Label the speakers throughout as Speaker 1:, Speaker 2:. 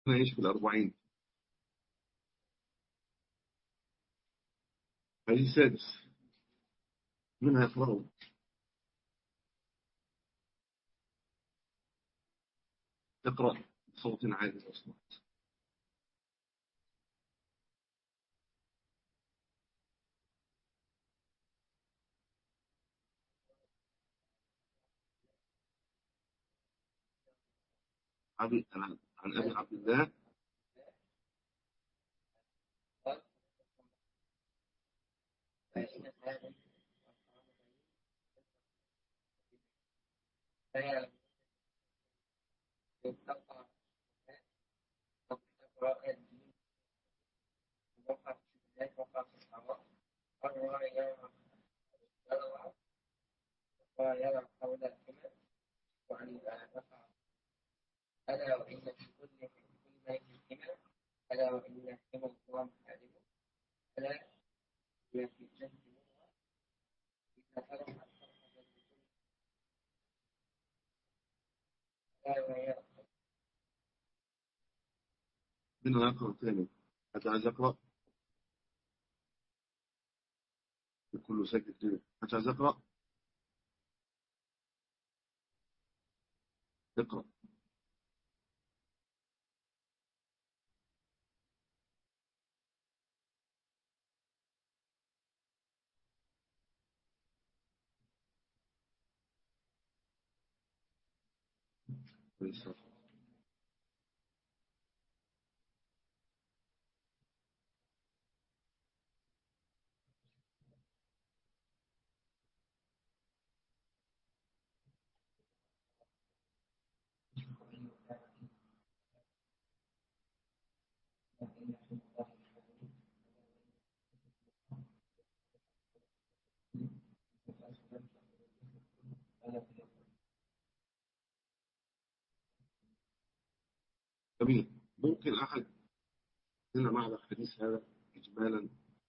Speaker 1: نعيش في الأربعين حديث السادس منها يقرأه اقرأ بصوت عالي أصوات عن عن أبي عبد الله
Speaker 2: فهي تبقى قراءة وقع في البلاد وقع في الحرام قرر يرى يرى ويرى قول الحمد وعن نفع ألا وإن في كل في كل بيت حمى ألا وإن حمى الله محارمه ألا إن في الجنة إذا فرح
Speaker 1: من يقرأ ثاني حتى عايز أقرأ كله ساكت ليه حتى عايز أقرأ اقرأ كويس جميل ممكن أحد هنا معنى الحديث هذا إجمالا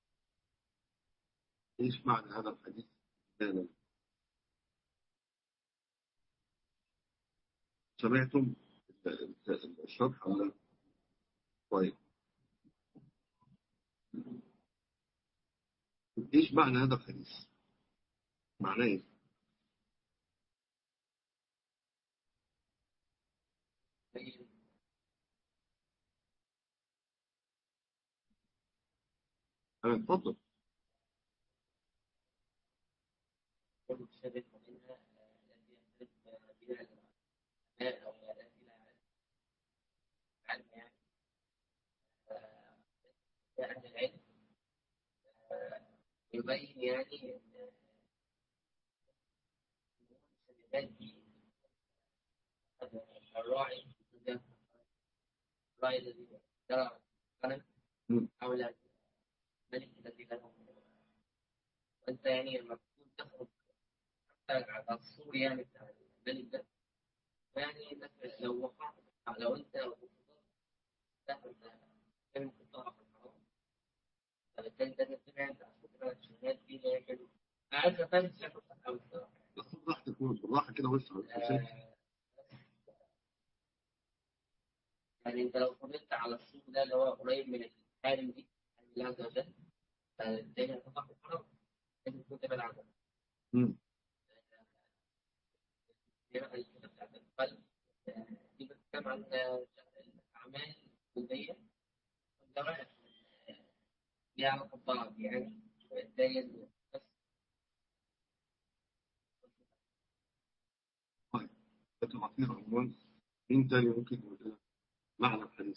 Speaker 1: إيش معنى هذا الحديث إجمالا سمعتم الشرح ولا طيب إيش معنى هذا الحديث معناه إيه أنا اتفضل
Speaker 2: المتشابه منها التي يختلف بها العلماء او التي لا علم يعني أهل العلم يبين يعني ان المتشابهات دي الراعي الراعي الذي ترى غنم حول الملك الذي له وانت يعني المفروض تخرج على الصور يعني بتاع الملك ده يعني لو وقعت لو انت تاخد ممكن تقع في الحرام فبالتالي ده تتبع انت على فكره الشهادات دي اللي هي كده عايز افهم الشكل قوي الصراحه
Speaker 1: بس بالراحة تكون بالراحة كده وسع
Speaker 2: يعني انت لو فضلت على السوق ده اللي هو قريب من الحارم دي الله عز وجل فالدنيا تقع في الحرام لازم تكون تبعد عنها بتاعت القلب دي بتتكلم عن الأعمال الجلدية والجوارح ليها علاقة ببعض يعني وإزاي بس
Speaker 1: طيب تعطينا عنوان مين تاني ممكن يقول لنا معنى الحديث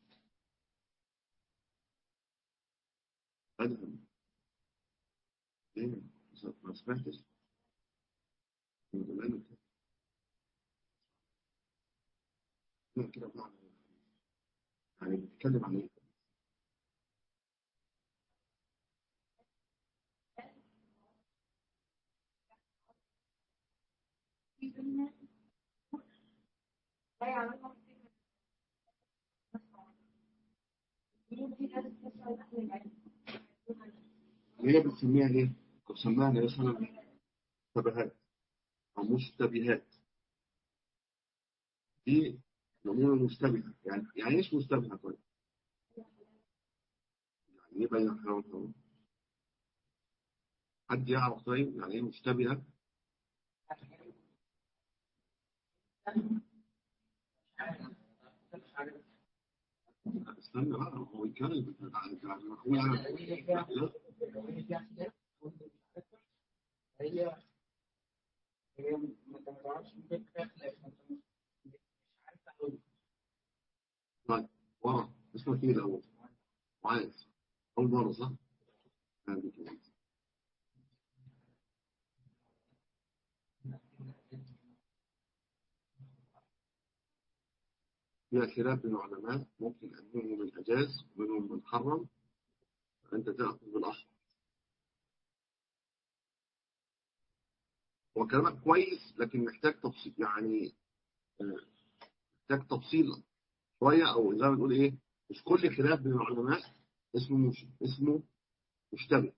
Speaker 1: أدهم ليه ما سمعتش من زمان كده كده كده معنى يعني بتتكلم عن ايه هي بتسميها ايه؟ بتسميها مثلا مشتبهات او مشتبهات دي الأمور المشتبهة يعني يعني إيش مشتبهة طيب؟ يعني إيه بين حرام وحرام؟ حد يعرف طيب يعني إيه مشتبهة؟ استنى بقى هو يتكلم هو هي هي ما تعرفش طيب ورا اسمه كده اهو وعايز اول مره صح؟ فيها خلاف بين العلماء ممكن أن منهم من أجاز ومنهم من حرم فأنت تأخذ بالأحرى هو كلامك كويس لكن محتاج تفصيل يعني آه، محتاج تفصيل شوية أو زي ما بنقول إيه مش كل خلاف بين العلماء اسمه مش اسمه مشتبه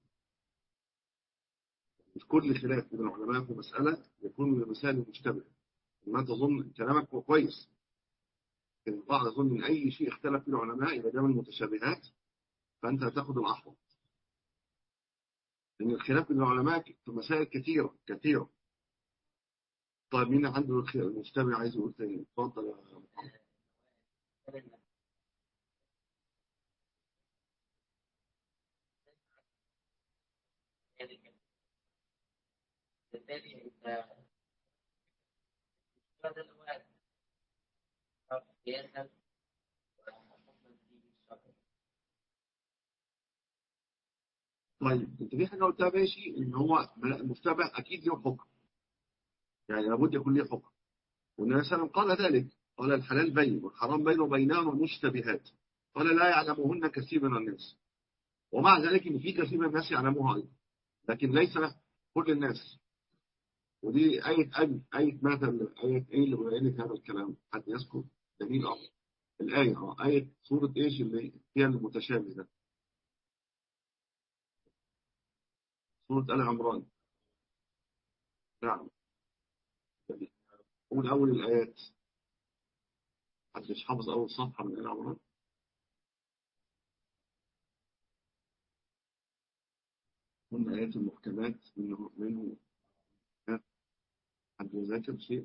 Speaker 1: مش كل خلاف بين العلماء في مسألة يكون من المسائل المشتبهة ما تظن كلامك كويس البعض يظن ان اي شيء اختلف فيه العلماء يبقى ده من المتشابهات فانت هتاخد الاحوط لان الخلاف بين العلماء في مسائل كثيره كثيره طيب مين عنده المستمع عايز يقول تاني اتفضل يا محمد
Speaker 2: بالتالي انت قياسا
Speaker 1: طيب انت في حاجه قلتها ماشي ان هو المشتبه اكيد له حكم يعني لابد يكون له حكم والنبي صلى الله عليه وسلم قال ذلك قال الحلال بين والحرام بين وبينهما مشتبهات قال لا يعلمهن كثير من الناس ومع ذلك ان في كثير من الناس يعلموها ايضا لكن ليس كل الناس ودي آية أي آية مثل آية إيه اللي بينت هذا الكلام حد يذكر دليل أمر الآية اه آية سورة إيش اللي فيها المتشابه ده سورة آل عمران نعم قول أول الآيات محدش حافظ أول صفحة من آل عمران من آيات المحكمات منه منه حد يذاكر شيء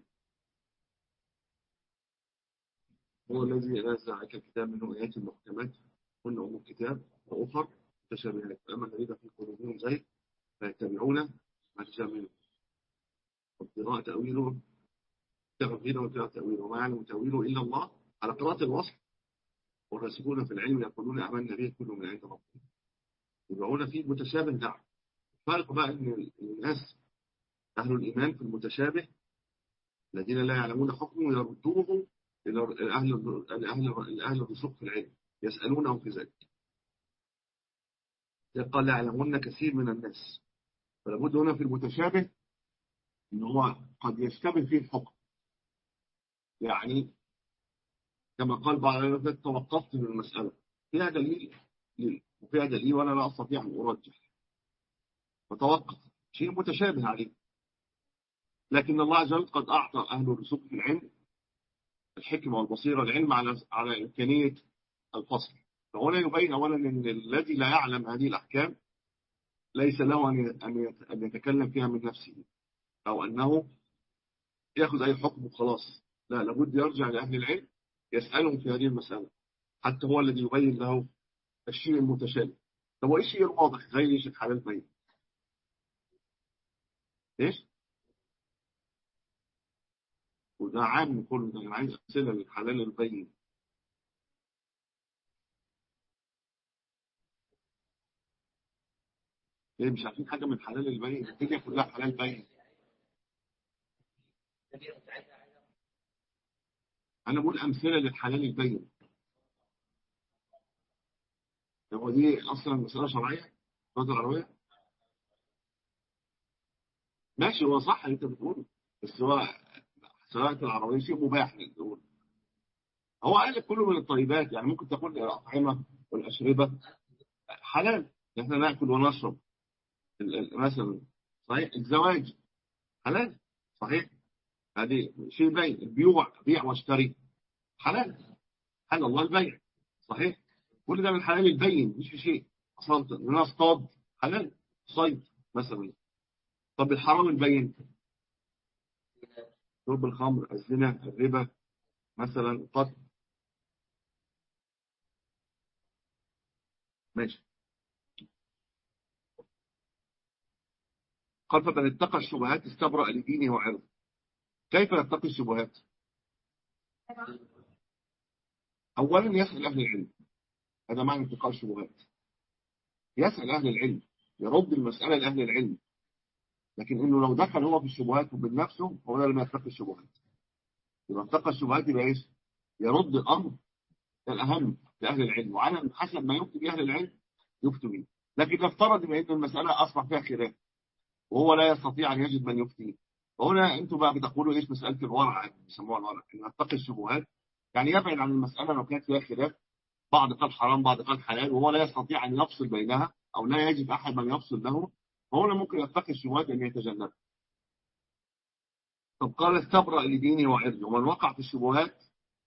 Speaker 1: هو الذي نزل عليك الكتاب منه آيات المحكمات كل أم الكتاب وأخر متشابهات فأما الذين في قلوبهم زيت فيتبعون ما تشابه وابتغاء تأويله تغفيره وابتغاء تأويله وما يعلم تأويله إلا الله على قراءة الوصف والراسخون في العلم يقولون آمنا به كل من عند ربنا يبقون فيه متشابه نعم الفرق بقى ان الناس أهل الإيمان في المتشابه الذين لا يعلمون حكمه يردوه الأهل الأهل الأهل الرسوخ في العلم يسألونه في ذلك قال لا يعلمون كثير من الناس فلابد هنا في المتشابه ان هو قد يشتبه فيه الحكم يعني كما قال بعض الناس توقفت من المسألة فيها دليل وفيها دليل وأنا لا أستطيع أن أرجح فتوقف شيء متشابه عليه لكن الله عز وجل قد أعطى أهل الرسوخ في العلم الحكمة والبصيرة العلم على على إمكانية الفصل فهنا يبين أولا أن الذي لا يعلم هذه الأحكام ليس له أن يتكلم فيها من نفسه أو أنه يأخذ أي حكم وخلاص لا لابد يرجع لأهل العلم يسألهم في هذه المسألة حتى هو الذي يبين له الشيء المتشابه طب وإيش الشيء الواضح غير ايش الحلال بين ايش وده عام كله ده انا عايز امثله للحلال البين ليه مش عارفين حاجه من الحلال البين الدنيا كلها حلال بين انا بقول امثله للحلال البين هو دي اصلا مساله شرعيه مساله العربيه ماشي هو صح اللي انت بتقوله بس هو سواء العربية شيء مباح للدول هو قال كله من الطيبات يعني ممكن تقول الأطعمة والأشربة حلال احنا ناكل ونشرب مثلا صحيح الزواج حلال صحيح هذه شيء باين البيوع بيع واشتري حلال حل الله البيع صحيح كل ده من الحلال البين مش في شيء اصلا ان انا اصطاد حلال صيد مثلا طب الحرام البين شرب الخمر الزنا الربا مثلا القتل ماشي قال فمن اتقى الشبهات استبرأ لدينه وعرضه كيف يتقي الشبهات اولا يسأل اهل العلم هذا معنى اتقاء الشبهات يسأل اهل العلم يرد المسألة لأهل العلم لكن انه لو دخل هو في الشبهات وبنفسه هو ده لما يتقي الشبهات يبقى اتقى الشبهات يبقى ايش يرد الامر الاهم لاهل العلم وعلى حسب ما يفتي به اهل العلم يفتي به لكن نفترض بان المساله اصبح فيها خلاف وهو لا يستطيع ان يجد من يفتي وهنا انتم بقى بتقولوا ايش مساله الورع بيسموها الورع ان نتقي الشبهات يعني يبعد عن المساله لو كانت فيها خلاف بعض قال حرام بعض قال حلال وهو لا يستطيع ان يفصل بينها او لا يجد احد من يفصل له فهنا ممكن يتقي الشبهات ان يتجنبها طب قال استبرأ لدينه وعرضه ومن وقع في الشبهات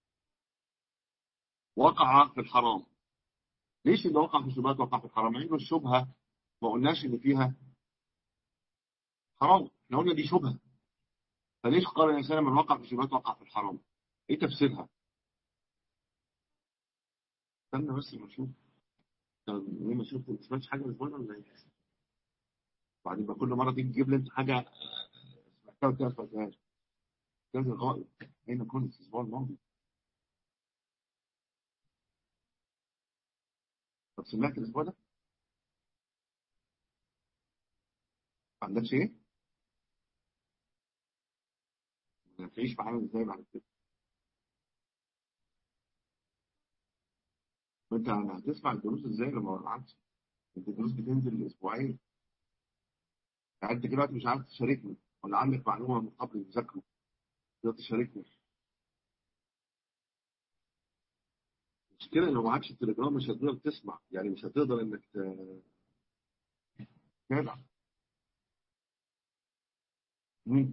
Speaker 1: وقع في الحرام ليش اللي وقع في الشبهات وقع في الحرام لانه الشبهه ما قلناش ان فيها حرام احنا قلنا دي شبهه فليش قال الانسان من وقع في الشبهات وقع في الحرام ايه تفسيرها استنى بس ما اشوف ليه ما شفت ما سمعتش حاجه الاسبوع ولا ايه بعدين بقى كل مره تيجي تجيب لي انت حاجه سمعتها وانت ما سمعتهاش كذا غائب اين كنت الاسبوع الماضي طب سمعت الاسبوع ده؟ ما عندكش ايه؟ هتعيش معانا ازاي بعد كده؟ وانت هتسمع الدروس ازاي لما وقعتش؟ انت الدروس بتنزل اسبوعين يعني انت دلوقتي مش عارف تشاركني ولا عندك معلومه من قبل المذاكره تقدر تشاركني المشكله لو ما عادش التليجرام مش هتقدر تسمع يعني مش هتقدر انك تتابع مين؟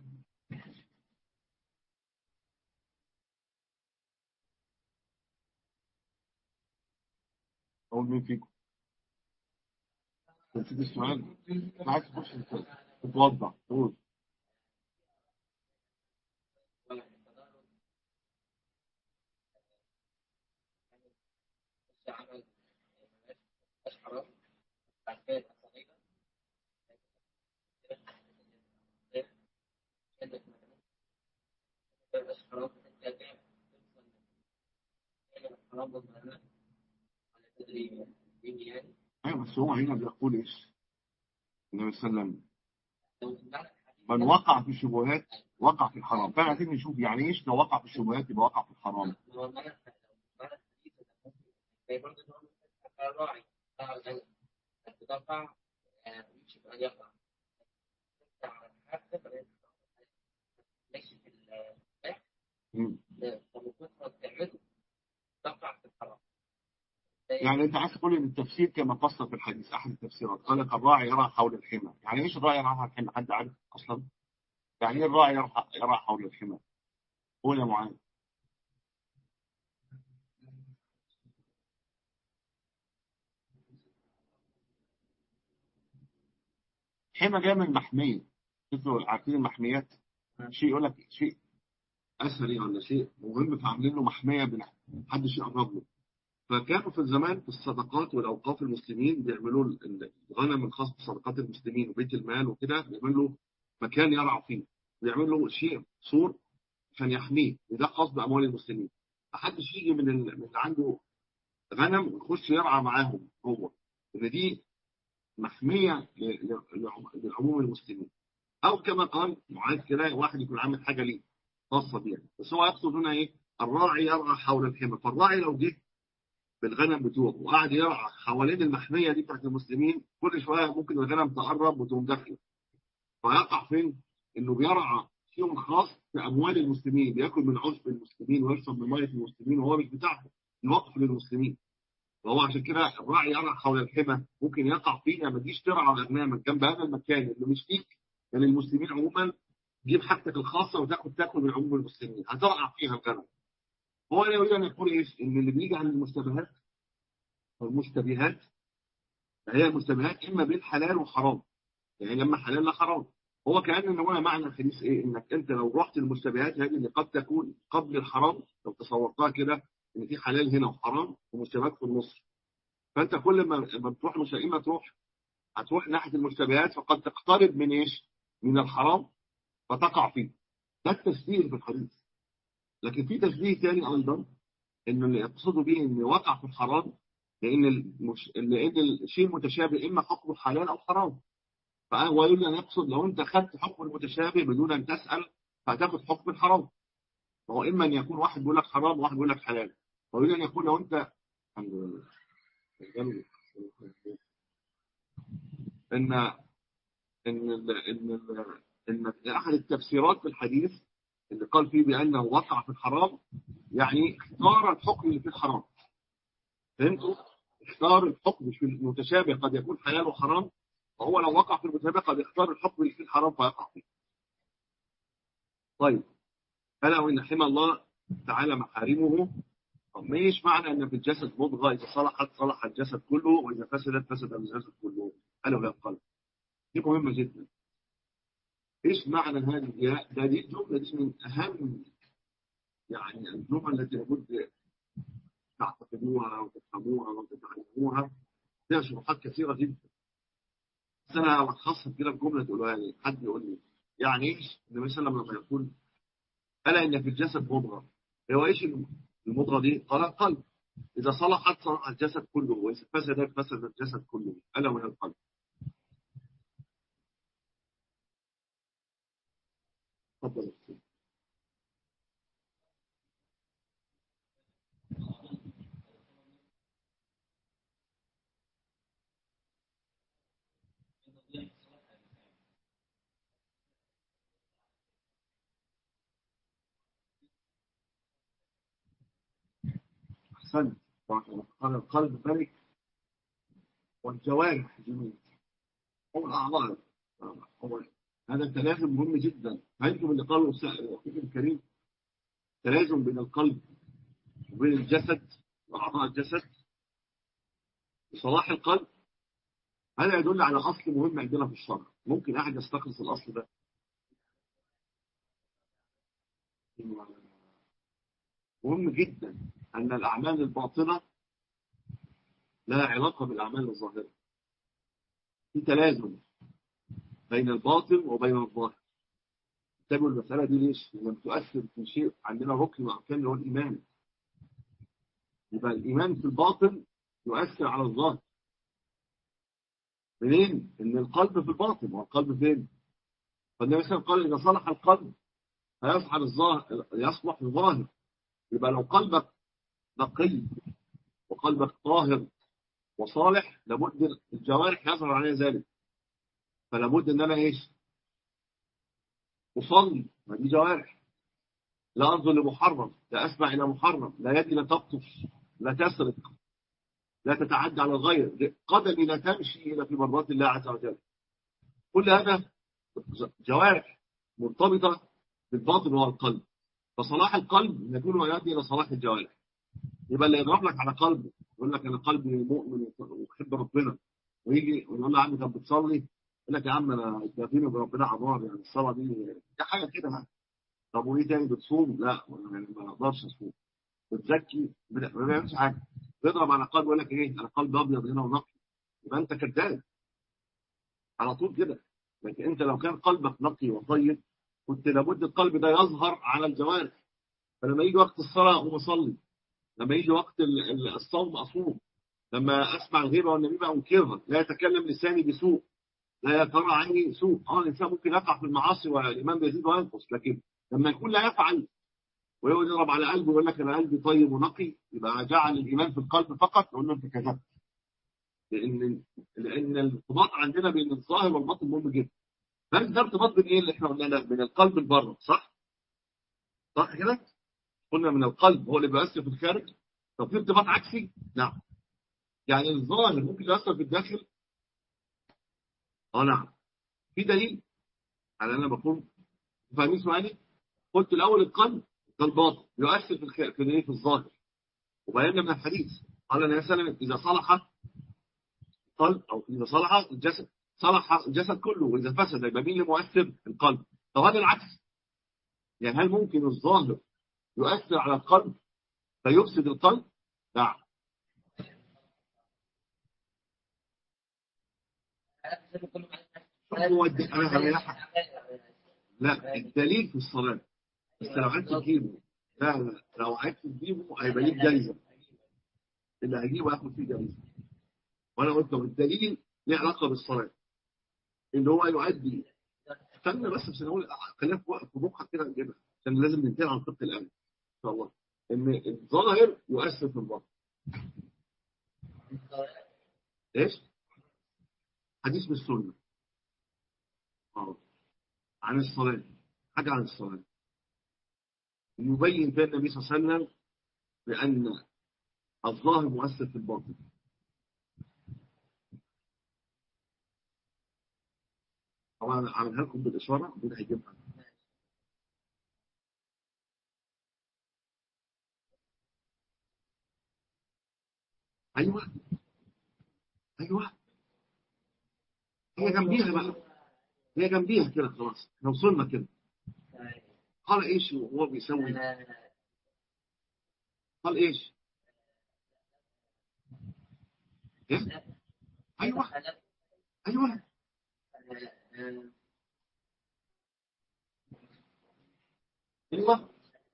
Speaker 1: اقول مين فيكم؟ نسيت السؤال عايز تخش تتوضع قول ايوه بس هو هنا بيقول ايش؟ النبي صلى الله عليه وسلم من وقع في الشبهات وقع في الحرام فاحنا عايزين نشوف يعني ايش لو وقع في الشبهات يبقى وقع في الحرام
Speaker 2: الراعي تقطع يمشي أن يقع ليش في البيت فمكثرة تعمله تقع في الحرام
Speaker 1: يعني انت عايز تقول ان التفسير كما فسر في الحديث احد التفسيرات قال لك الراعي يرى حول الحمى يعني ايش الراعي يرى حول الحمى حد عارف اصلا يعني ايه الراعي يرى يرى حول الحمى قول يا معاذ حمى جايه من محميه انتوا عارفين المحميات شيء يقول لك شيء اثري ولا شيء مهم فعاملين له محميه محدش يقرب له فكانوا في الزمان في الصدقات والاوقاف المسلمين بيعملوا الغنم الخاص بصدقات المسلمين وبيت المال وكده بيعملوا مكان يرعى فيه بيعملوا شيء سور عشان يحميه وده خاص باموال المسلمين محدش يجي من ال- من اللي عنده غنم يخش يرعى معاهم هو ان دي محميه ل- ل- لعموم المسلمين او كما قال معاذ كده واحد يكون عامل حاجه ليه خاصه بيه بس هو يقصد هنا ايه الراعي يرعى حول الحمى فالراعي لو جه بالغنم بتوعه وقعد يرعى حوالين المحميه دي بتاعت المسلمين كل شويه ممكن الغنم تقرب وتقوم داخله فيقع فين؟ انه بيرعى شيء خاص في اموال المسلمين بياكل من عشب المسلمين ويشرب من ميه المسلمين وهو مش بتاعهم الوقف للمسلمين وهو عشان كده الراعي يرعى حول الحمى ممكن يقع فيه ما تجيش ترعى اغنامك جنب هذا المكان اللي مش فيك يعني المسلمين عموما جيب حاجتك الخاصه وتاخد تاكل من عموم المسلمين هترعى فيها الغنم هو لا يريد ان يقول ايش؟ ان اللي بيجي عن المشتبهات والمشتبهات هي المشتبهات اما بين حلال وحرام يعني لما حلال لا حرام هو كان ان هو معنى الحديث ايه؟ انك انت لو رحت المشتبهات هذه اللي قد تكون قبل الحرام لو تصورتها كده ان في حلال هنا وحرام ومشتبهات في النص فانت كل ما ما بتروح مش اما تروح هتروح ناحيه المشتبهات فقد تقترب من ايش؟ من الحرام فتقع فيه ده التشبيه في الحديث لكن في تشبيه ثاني ايضا ان اللي يقصده به ان وقع في الحرام لان المش... لان الشيء المتشابه اما حكمه حلال او حرام فهو يريد ان يقصد لو انت خدت حكم المتشابه بدون ان تسال فهتاخد حكم الحرام فهو اما ان يكون واحد بيقول لك حرام وواحد بيقول لك حلال هو يريد ان يكون لو انت الحمد لله ان ان ال... ان ال... ان احد التفسيرات في الحديث اللي قال فيه بانه وقع في الحرام يعني اختار الحكم اللي في الحرام فهمتوا؟ اختار الحكم في المتشابه قد يكون حلال وحرام وهو لو وقع في المتشابه قد يختار الحكم اللي في الحرام فيقع فيه. طيب الا وان حمى الله تعالى محارمه مش معنى ان في الجسد مضغه اذا صلحت صلح الجسد كله واذا فسدت فسد الجسد كله الا وهي القلب. دي مهمه جدا. ايش معنى هذه الياء؟ ده دي الجمله دي من اهم يعني الجمل التي لابد تعتقدوها وتفهموها وتتعلموها فيها شروحات كثيره جدا. بس انا الخصها كده بجمله تقولها لي حد يقول لي يعني ايش؟ النبي صلى الله عليه وسلم لما يقول الا ان في الجسد مضغه هو ايش المضغه دي؟ قال القلب اذا صلحت صلح الجسد كله واذا فسدت فسد الجسد كله الا وهي القلب. تفضل احسنت قال القلب ملك والجوارح جميل هو الاعضاء هو هذا التلازم مهم جدا فهمتم اللي قاله اخيكم الكريم تلازم بين القلب وبين الجسد واعضاء الجسد صلاح القلب هذا يدل على اصل مهم عندنا في الشرع ممكن احد يستخلص الاصل ده مهم جدا ان الاعمال الباطنه لها علاقه بالاعمال الظاهره في تلازم بين الباطن وبين الظاهر انتبهوا المسألة دي ليش؟ لما تؤثر في شيء عندنا ركن من أركان اللي هو الإيمان يبقى الإيمان في الباطن يؤثر على الظاهر منين؟ إن القلب في الباطن والقلب فين؟ فالنبي صلى الله عليه وسلم قال إذا صلح القلب هيصلح الظاهر يصلح الظاهر يبقى لو قلبك نقي وقلبك طاهر وصالح لابد الجوارح يظهر عليها ذلك فلا بد ان انا ايش اصلي ما دي جوارح لا انظر لمحرم لا اسمع الى محرم لا يدي لا تقطف لا تسرق لا تتعدى على الغير قدمي لا تمشي الى في مرضات الله عز وجل كل هذا جوارح مرتبطه بالباطن والقلب فصلاح القلب يكون ويؤدي الى صلاح الجوارح يبقى اللي يضرب لك على قلبه يقول لك انا قلبي مؤمن وبحب ربنا ويجي ويقول له يا عم طب بتصلي يقول لك يا عم انا يقيني بربنا عبار يعني الصلاه دي دي حاجه كده طب وايه تاني بتصوم؟ لا يعني ما اقدرش اصوم بتزكي ما بيعملش حاجه بيضرب على قلب يقول لك ايه انا قلب ابيض هنا ونقي يبقى انت كذاب على طول كده لكن انت لو كان قلبك نقي وطيب كنت لابد القلب ده يظهر على الجوارح فلما يجي وقت الصلاه اقوم اصلي لما يجي وقت الصوم اصوم لما اسمع الغيبه والنميمه انكرها لا يتكلم لساني بسوء لا يترى عني سوء اه الانسان ممكن يقع في المعاصي والايمان بيزيد وينقص لكن لما يكون لا يفعل ويضرب على قلبه ويقول لك انا قلبي طيب ونقي يبقى جعل الايمان في القلب فقط نقول له انت كذبت لان لان الارتباط عندنا بين الظاهر والباطن مهم جدا بس ده ارتباط بين ايه اللي احنا قلنا بين القلب لبره صح؟ صح كده؟ قلنا من القلب هو اللي بيؤثر في الخارج طب في ارتباط عكسي؟ نعم يعني الظاهر ممكن يؤثر في الداخل اه نعم في دليل على انا بقول فاهمين سؤالي؟ قلت الاول القلب ده الباطن يؤثر في الخ... في الايه في الظاهر وبينا من الحديث قال النبي صلى الله عليه وسلم اذا صلح القلب او اذا صلح الجسد صلح الجسد كله واذا فسد يبقى مين اللي مؤثر القلب طب هذا العكس يعني هل ممكن الظاهر يؤثر على القلب فيفسد القلب لا هو الد- انا هريحك لا الدليل في الصلاه بس لو عرفت تجيبه لا لا لو عرفت تجيبه هيبقى ليك جايزه اللي هيجيبه هياخد فيه جايزه وانا قلت طب الدليل ليه علاقه بالصلاه ان هو يؤدي استنى بس عشان اقول خلينا في وقت في مخك كده نجيبها عشان لازم ننتهي عن فقه الامن ان شاء الله ان الظاهر يؤثر في الباطن ايش؟ حديث بالسنه اه عن الصلاه حاجه عن الصلاه يبين فيها النبي صلى الله عليه وسلم بان الظاهر مؤثر في الباطن طبعا عاملها لكم بالاشاره مين هيجيبها ايوه ايوه هي جنبيها بقى هي جنبيها كده خلاص احنا وصلنا كده قال ايش وهو بيسوي قال ايش إيه؟ ايوه ايوه ايوه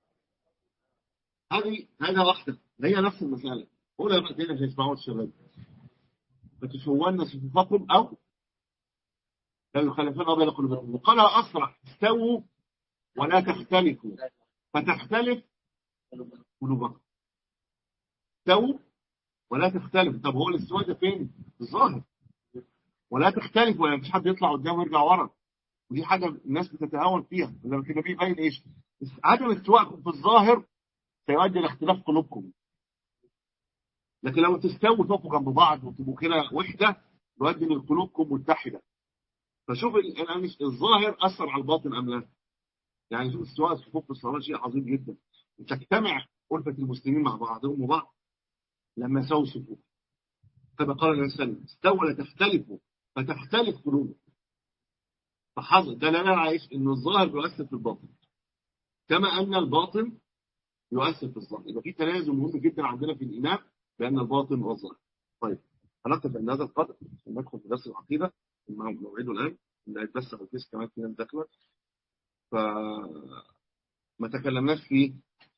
Speaker 1: هذه هذا واحده هي نفس المساله قولها بقى تاني عشان يسمعوا الشباب فتشون صفوفكم او لا يخالفون بين قلوبكم وقال اسرع استووا ولا تختلفوا فتختلف قلوبكم استووا ولا تختلف طب هو الاستواء ده فين؟ في الظاهر ولا تختلف ولا مفيش حد يطلع قدام ويرجع ورا ودي حاجه الناس بتتهاون فيها لما كده بيبين ايش؟ عدم استوائكم في الظاهر سيؤدي الى اختلاف قلوبكم لكن لو تستووا تقفوا جنب بعض وتبقوا كده وحده يؤدي ان قلوبكم متحده فشوف ال- الآن الظاهر اثر على الباطن ام لا يعني شوف استواء الصفوف في الصلاه شيء عظيم جدا تجتمع ألفة المسلمين مع بعضهم وبعض لما سووا صفوف كما قال النبي صلى الله عليه وسلم استوى ولا تختلفوا فتختلف قلوبكم فحظ دلالة على ايش؟ ان الظاهر يؤثر في الباطن كما ان الباطن يؤثر في الظاهر يبقى في تلازم مهم جدا عندنا في الايمان بين الباطن والظاهر طيب هنقف عند هذا القدر عشان ندخل في درس العقيده مع موعده الان اللي هيتبث على الفيس كمان في ناس داخله ف ما تكلمناش في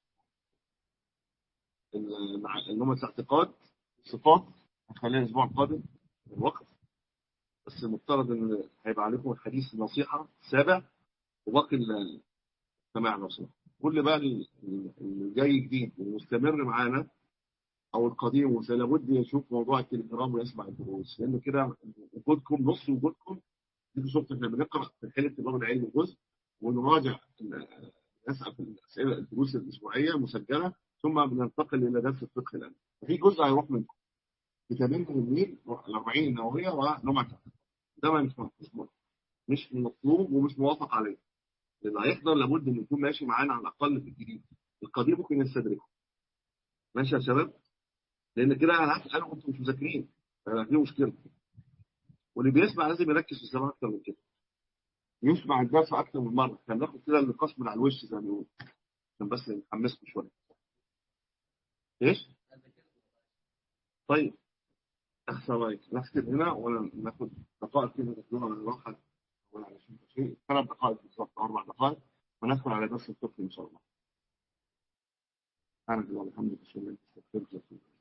Speaker 1: المع- اللي هم الاعتقاد صفات هنخليها الاسبوع القادم الوقت بس المفترض ان هيبقى عليكم الحديث النصيحه السابع وباقي السماع نصيحه كل بقى ال- ال- اللي جاي جديد والمستمر معانا او القديم لابد يشوف موضوع التليجرام ويسمع الدروس لان كده وجودكم نص وجودكم انتوا شفتوا احنا بنقرا في حاله الطلاب العلمي جزء ونراجع ال- نسال في الاسئله الدروس الاسبوعيه مسجله ثم بننتقل الى درس الفقه الان ففي جزء هيروح منكم فيتامين بالليل ال 40 النوويه ولمعه ده ما مش مطلوب مش مطلوب ومش موافق عليه اللي هيحضر لابد انه يكون ماشي معانا على الاقل في الجديد القديم ممكن يستدركه ماشي يا شباب لان كده انا انا كنت مش مذاكرين فانا في مشكله واللي بيسمع لازم يركز في السماع اكتر من كده يسمع الدرس اكتر من مره كان ناخد كده النقاش من على الوش زي ما بيقولوا عشان بس نحمسكم شويه ايش؟ طيب احسن رايك نكتب هنا ولا ناخد دقائق كده ناخدوها على الراحه ولا على شيء ثلاث دقائق بالظبط اربع دقائق وندخل على درس الفقه ان شاء الله. سبحانك اللهم وبحمدك اشهد ان لا اله الا انت استغفرك واتوب اليك